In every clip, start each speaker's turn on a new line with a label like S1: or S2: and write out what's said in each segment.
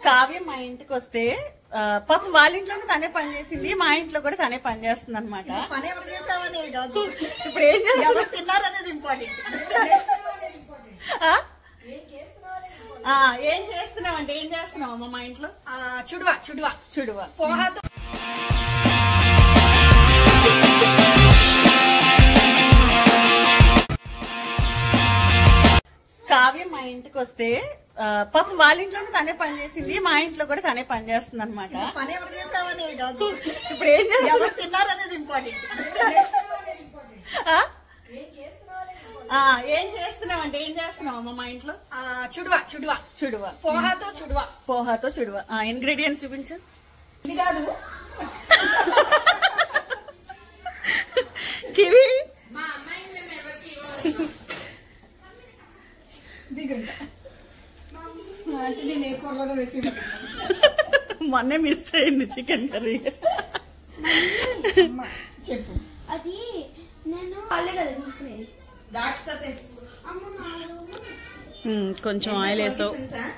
S1: కావ్య మా ఇంటికి వస్తే ఆ, పాపం వాళ్ళ ఇంట్లోనే తనే పని చేసింది మా ఇంట్లో కూడా తనే పని చేస్తుంది అనమాట
S2: పని ఎవరు చేసావని కాదు
S1: ఇప్పుడు ఏం చేస్తుంది
S2: ఎవరు తిన్నారనేది ఇంపార్టెంట్
S1: ఆ? ఆ, ఏం చేస్తున్నావు అంటే ఏం చేస్తున్నావు అమ్మ మా ఇంట్లో
S2: చుడువా చుడువా
S1: చూడువా
S2: పోహాతో
S1: కావ్య మా ఇంటికి వస్తే ఆ, పాపం వాళ్ళ ఇంట్లోనే తనే పని చేసింది మా ఇంట్లో కూడా తనే పని చేస్తుంది అనమాట
S2: పని ఎవరు చేసావని కాదు
S1: ఇప్పుడు ఏం చేస్తుంది
S2: ఎవరు తిన్నారనేది ఇంపార్టెంట్
S1: ఆ? ఆ, ఏం చేస్తున్నావు అంటే ఏం చేస్తున్నావు అమ్మ మా ఇంట్లో
S2: చుడువా చుడువా
S1: చూడువా
S2: పోహాతో చుడువా
S1: పోహాతో చూడువా ఇంగ్రీడియంట్స్ చూపించు
S2: ఇది కాదు
S1: కివి
S2: దిగంట అంటే నేను ఏ కూరలో వేసి
S1: మొన్నే మిస్ అయింది చికెన్ కర్రీ
S2: చెప్పు
S3: అది నేను వాళ్ళే కదా తీసుకునేది
S2: దాచితే
S3: అమ్మ నాలుగు
S1: ఉమ్, కొంచెం ఆయిల్ వేసావు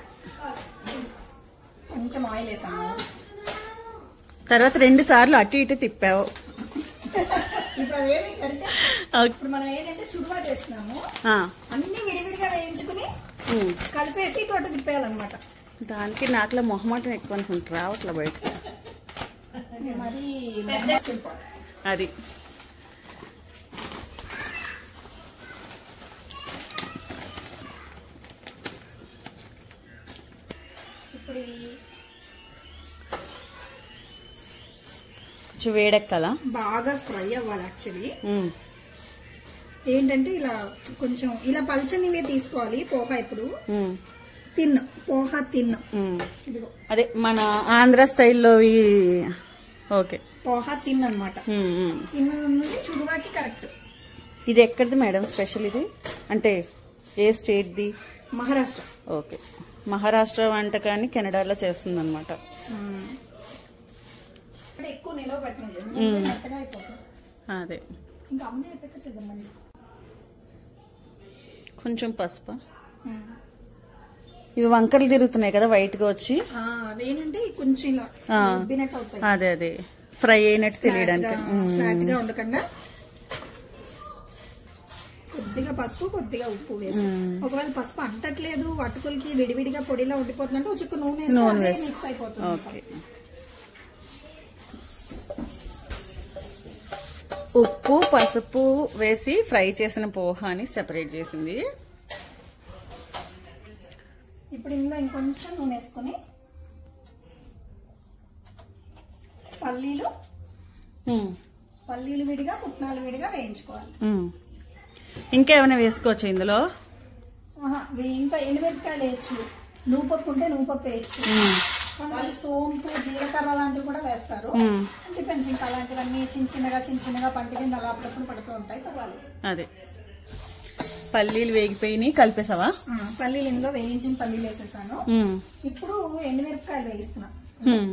S2: కొంచెం ఆయిల్ వేసాము
S1: తర్వాత రెండు సార్లు అటు ఇటు తిప్పావు
S2: ఇప్పుడు అదేమి కరెక్ట్
S1: ఆ,
S2: ఇప్పుడు మనం ఏంటంటే చుడువా చేస్తున్నాము
S1: ఆ,
S2: అన్ని విడివిడిగా వేయించుకుని
S1: ఉమ్.
S2: కలిపేసి ఇటు తిప్పేయాలన్నమాట
S1: దానికి నాకులో మొహమాటం ఎక్కువ అనుకుంటా రావట్లే బయట
S2: మరి
S1: అది
S2: ఇప్పుడు ఇది
S1: కొంచెం వేడెక్కాలా
S2: బాగా ఫ్రై అవ్వాలి యాక్చువల్లీ
S1: ఉమ్,
S2: ఏంటంటే ఇలా కొంచెం ఇలా పల్చనివే తీసుకోవాలి పోహా ఇప్పుడు
S1: ఉమ్,
S2: తిన్న పోహా తిన్న
S1: ఉమ్.
S2: ఇదిగో
S1: అదే మన ఆంధ్ర స్టైల్లో ఈ ఓకే
S2: పోహా తిన్న అనమాట
S1: ఉమ్, ఉమ్.
S2: తిన్న ఉన్నది చుడువాకి కరెక్ట్
S1: ఇది ఎక్కడిది మేడం స్పెషల్ ఇది అంటే ఏ స్టేట్ది
S2: మహారాష్ట్ర
S1: ఓకే మహారాష్ట్ర వంటకాన్ని కెనడాలో చేస్తుంది అనమాట
S2: మ్మ్. అంటే ఎక్కువ నిలవ పెట్టినది మెత్తగా అయిపోతుంది
S1: అదే
S2: ఇంకా అమ్మే అయిపోతే చేద్దాం మళ్ళీ
S1: కొంచెం పసుపు ఇవి వంకరలు తిరుగుతున్నాయి కదా వైట్ గా వచ్చి
S2: ఆ, అవేంటంటే కొంచెం ఇలా
S1: ఆ.
S2: ఉబ్బినట్టు అవుతాయి
S1: అదే అదే ఫ్రై అయినట్టు తెలియడానికి
S2: ఫ్లాట్ గా ఉండకుండా కొద్దిగా పసుపు కొద్దిగా ఉప్పు వేసి ఒకవేళ పసుపు అంటట్లేదు అటుకులకి విడివిడిగా పొడిలో ఉండిపోతుందంటే ఒక చుక్క నూనె వేస్తే
S1: నూనె
S2: అదే
S1: వేసి.
S2: మిక్స్ అయిపోతుంది
S1: ఓకే ఉప్పు పసుపు వేసి ఫ్రై చేసిన పోహాని సెపరేట్ చేసింది
S2: ఇప్పుడు ఇందులో ఇంకొంచెం నూనె వేసుకొని పల్లీలు
S1: ఉమ్,
S2: పల్లీలు విడిగా పుట్నాలు విడిగా వేయించుకోవాలి
S1: ఉమ్. ఇంకేమైనా వేసుకోవచ్చు ఇందులో
S2: ఆహా, వే- ఇంకా ఎండుమిరపకాయలు వేయచ్చు నూపప్పు ఉంటే నూపప్పు వేయచ్చు
S1: ఉమ్,
S2: కొంతమంది సోంపు జీలకర్ర లాంటివి కూడా వేస్తారు
S1: ఉమ్.
S2: డిపెండ్స్ ఇంకా అలాంటివన్నీ చిన్న చిన్నగా చిన్న చిన్నగా పంట కింద అలా అప్పుడప్పుడు పడుతూ ఉంటాయి పర్వాలేదు
S1: అదే పల్లీలు వేగిపోయినాయి కలిపేసావా
S2: ఆ, పల్లీలు ఇందులో వేయించిన పల్లీలు వేసేసాను
S1: ఉమ్,
S2: ఇప్పుడు ఎండుమిరపకాయలు వేయిస్తున్నా
S1: ఉమ్.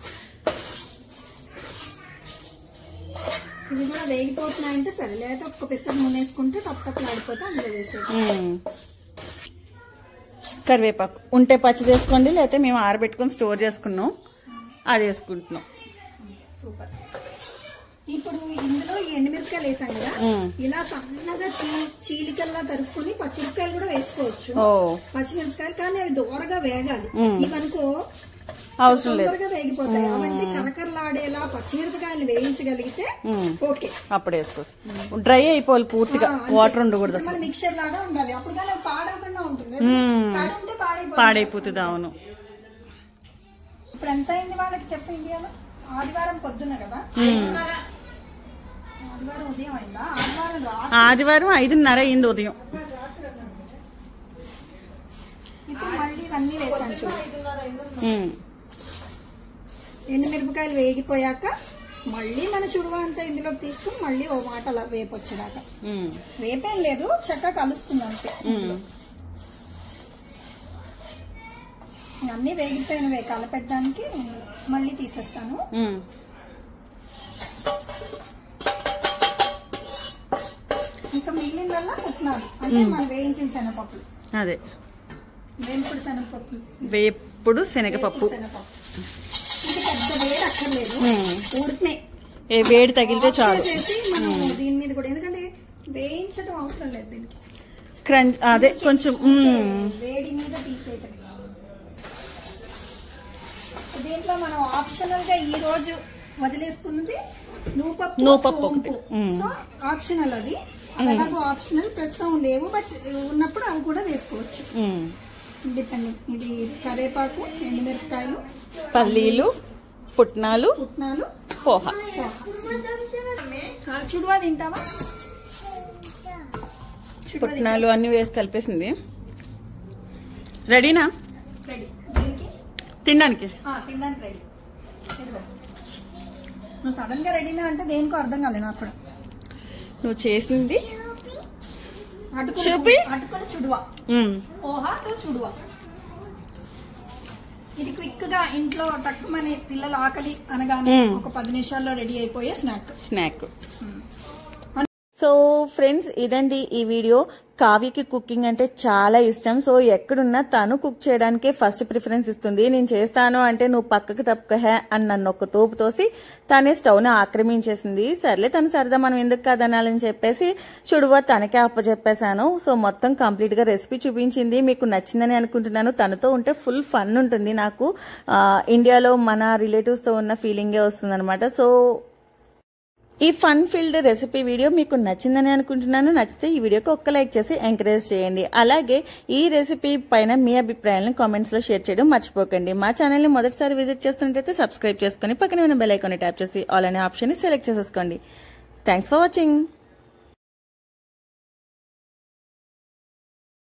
S2: ఇవి కూడా వేగిపోతున్నాయంటే సరే లేదా ఒక్క పిసర్ నూనె వేసుకుంటే తప్పట్లు ఆడిపోతే అందులో వేసేది
S1: ఉమ్. కరివేపాకు ఉంటే పచ్చి వేసుకోండి లేకపోతే మేము ఆరబెట్టుకొని స్టోర్ చేసుకున్నాం అది వేసుకుంటున్నాం
S2: సూపర్ ఇప్పుడు ఇందులో ఈ ఎండుమిరపకాయలు వేసాం కదా
S1: ఉమ్.
S2: ఇలా సన్నగా చీ చీలికల్లా తరుపుకొని పచ్చిమిరపకాయలు కూడా వేసుకోవచ్చు
S1: ఓ
S2: పచ్చిమిరపకాయలు కానీ అవి దూరగా వేగాలి
S1: ఉమ్.
S2: ఇవనుకో
S1: అవసరం లేదు
S2: తొందరగా వేగిపోతాయి కాబట్టి కరకరలాడేలా పచ్చిమిరపకాయలు వేయించగలిగితే
S1: ఉమ్.
S2: ఓకే
S1: అప్పుడు వేసుకోవచ్చు డ్రై అయిపోవాలి పూర్తిగా
S2: ఆ, అంతే.
S1: వాటర్ ఉండకూడదు
S2: ఇప్పుడు
S1: అసలు
S2: మన మిక్సర్ లాగా ఉండాలి అప్పుడు కానీ అవి పాడవకుండా ఉంటుంది
S1: మ్మ్.
S2: తడి ఉంటే పాడైపోతుంది
S1: పాడైపోతుంది అవును
S2: ఇప్పుడు ఎంత అయింది వాళ్ళకి చెప్పు ఇండియాలో ఆదివారం పొద్దున్న కదా ఆదివారం ఉదయం అయిందా ఆదివారం రాత్రి
S1: ఆదివారం ఐదున్నర అయింది ఉదయం
S2: ఇప్పుడు మళ్ళీ ఇవన్నీ వేసాను చూడు
S1: ఉమ్.
S2: ఎండుమిరపకాయలు వేగిపోయాక మళ్ళీ మన చుడువ అంతా ఇందులోకి తీసుకుని మళ్ళీ ఓ మాట అలా వేపొచ్చేదాకా
S1: ఉమ్.
S2: వేపేం లేదు చక్కగా కలుస్తుంది అంతే
S1: ఉమ్.
S2: అన్నీ వేగిపోయినవే కలపెట్టడానికి మళ్ళీ తీసేస్తాను
S1: ఉమ్.
S2: ఇంకా మిగిలిందల్లా పుట్నాలు అంటే మనం వేయించిన శనగపప్పులు
S1: అదే
S2: వేంపుడు శనగపప్పులు
S1: వేప్ వేపుడు శనగపప్పు
S2: శనగపప్పు ఇది పెద్ద వేడి అక్కర్లేదు
S1: మ్మ్.
S2: ఉడికినాయి
S1: ఏ వేడి తగిలితే చాలు
S2: చేసి మనం దీని మీద కూడా ఎందుకంటే వేయించడం అవసరం లేదు దీనికి
S1: క్రంచ్ అదే కొంచెం మ్మ్.
S2: వేడి మీద తీసేయటం దీంట్లో మనం ఆప్షనల్ గా ఈ రోజు వదిలేసుకున్నది నూపప్పు
S1: నూపప్పు
S2: సోంపు.
S1: ఒకటి. మ్మ్.
S2: సో ఆప్షనల్ అది అది ఎలాగో ఆప్షనల్ ప్రస్తుతం లేవు బట్ ఉన్నప్పుడు అవి కూడా వేసుకోవచ్చు
S1: మ్మ్.
S2: డిపెండింగ్ ఇది కరేపాకు ఎండుమిరపకాయలు
S1: పల్లీలు పుట్నాలు
S2: పుట్నాలు
S1: పోహ
S2: ఆ, చుడువా తింటావా చుడువా
S1: పుట్నాలు అన్ని వేసి కలిపేసింది రెడీనా
S2: రెడీ దీనికి
S1: తినడానికి
S2: ఆ, తినడానికి రెడీ ఇదిగో. నువ్వు సడన్ గా రెడీనా అంటే దేనికో అర్థం కాలేదు నాకు కూడా
S1: నువ్వు చేసింది
S2: అటుకులు
S1: చూపి.
S2: అటుకులు చుడువా
S1: మ్మ్.
S2: ఓహా టు చుడువా ఇది క్విక్ గా ఇంట్లో టక్కుమని పిల్లల ఆకలి అనగానే
S1: మ్మ్.
S2: ఒక పది నిమిషాల్లో రెడీ అయిపోయే స్నాక్
S1: స్నాక్ సో ఫ్రెండ్స్ ఇదండి ఈ వీడియో కావ్యకి కుకింగ్ అంటే చాలా ఇష్టం సో ఎక్కడున్నా తను కుక్ చేయడానికే ఫస్ట్ ప్రిఫరెన్స్ ఇస్తుంది నేను చేస్తాను అంటే నువ్వు పక్కకు తప్పుకహే అని నన్ను ఒక తోపు తోసి తనే స్టవ్ని ఆక్రమించేసింది సర్లే తను సరదా మనం ఎందుకు కదనాలని చెప్పేసి చుడువ తనకే అప్పచెప్పేశాను సో మొత్తం కంప్లీట్ గా రెసిపీ చూపించింది మీకు నచ్చిందని అనుకుంటున్నాను తనతో ఉంటే ఫుల్ ఫన్ ఉంటుంది నాకు ఆ, ఇండియాలో మన రిలేటివ్స్ తో ఉన్న ఫీలింగే వస్తుంది సో ఈ ఫన్ ఫీల్డ్ రెసిపీ వీడియో మీకు నచ్చిందని అనుకుంటున్నాను నచ్చితే ఈ వీడియోకి ఒక్క లైక్ చేసి ఎంకరేజ్ చేయండి అలాగే ఈ రెసిపీ పైన మీ అభిప్రాయాలను కామెంట్స్ లో షేర్ చేయడం మర్చిపోకండి మా ఛానల్ ని మొదటిసారి విజిట్ చేస్తున్నట్టయితే సబ్స్క్రైబ్ చేసుకుని పక్కనే ఉన్న బెల్ ఐకాన్ ట్యాప్ చేసి ఆల్ అనే ఆప్షన్ ని సెలెక్ట్ చేసేసుకోండి థ్యాంక్స్ ఫర్ వాచింగ్